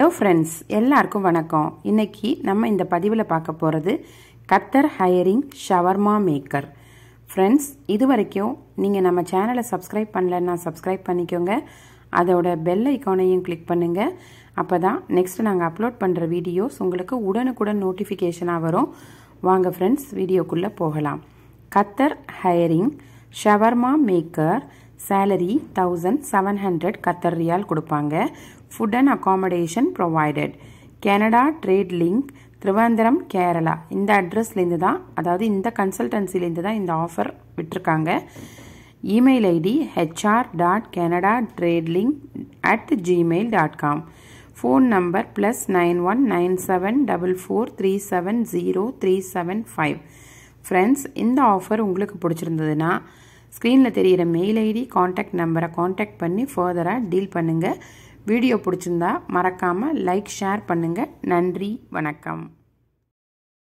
hello friends எல்லாருக்கும் வணக்கம் இன்னைக்கு நம்ம இந்த பதிவில் பார்க்க போகிறது கத்தர் ஹையரிங் ஷவர்மா மேக்கர் ஃப்ரெண்ட்ஸ் இது வரைக்கும் நீங்கள் நம்ம சேனலை சப்ஸ்கிரைப் பண்ணலன்னா சப்ஸ்கிரைப் பண்ணிக்கோங்க அதோட பெல் ஐக்கானையும் கிளிக் பண்ணுங்கள் அப்போ தான் நெக்ஸ்ட் நாங்கள் அப்லோட் பண்ணுற வீடியோஸ் உங்களுக்கு உடனுக்குடன் நோட்டிஃபிகேஷனாக வரும் வாங்க ஃப்ரெண்ட்ஸ் வீடியோக்குள்ளே போகலாம் Qatar hiring shawarma maker salary thousand seven hundred Qatar riyal கொடுப்பாங்க food and accommodation provided Canada trade link Thiruvananthapuram Kerala இந்த அட்ரஸ்லேருந்து தான் அதாவது இந்த கன்சல்டன்சிலேருந்து தான் இந்த ஆஃபர் விட்டுருக்காங்க email ID HR dot Canada trade link at Gmail dot com phone number plus nine one nine seven double four three seven zero three seven five friends இந்த offer உங்களுக்கு பிடிச்சிருந்ததுன்னா ஸ்க்ரீனில் தெரிகிற மெயில் ஐடி காண்டாக்ட் நம்பரை contact பண்ணி ஃபர்தராக deal பண்ணுங்கள் video பிடிச்சிருந்தா மறக்காமல் லைக் ஷேர் பண்ணுங்கள் நன்றி வணக்கம்